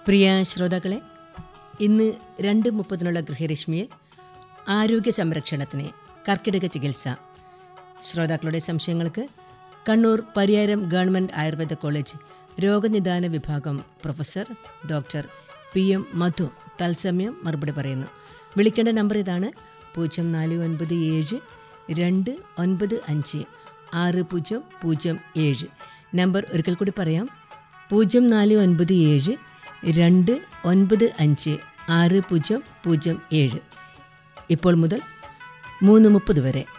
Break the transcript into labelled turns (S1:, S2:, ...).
S1: പ്രിയ ശ്രോതാക്കളെ ഇന്ന് രണ്ട് മുപ്പതിനുള്ള ഗൃഹരശ്മിയിൽ ആരോഗ്യ സംരക്ഷണത്തിന് കർക്കിടക ചികിത്സ ശ്രോതാക്കളുടെ സംശയങ്ങൾക്ക് കണ്ണൂർ പരിയാരം ഗവൺമെൻറ് ആയുർവേദ കോളേജ് രോഗനിദാന വിഭാഗം professor doctor P M Madhu തത്സമയം മറുപടി പറയുന്നു വിളിക്കേണ്ട നമ്പർ ഇതാണ് പൂജ്യം നാല് ഒൻപത് ഏഴ് രണ്ട് ഒൻപത് അഞ്ച് ആറ് പൂജ്യം പൂജ്യം ഏഴ് നമ്പർ ഒരിക്കൽ കൂടി പറയാം പൂജ്യം നാല് ഒൻപത് ഏഴ് രണ്ട് ഒൻപത് അഞ്ച് ആറ് പൂജ്യം പൂജ്യം ഏഴ് ഇപ്പോൾ മുതൽ മൂന്ന് മുപ്പത് വരെ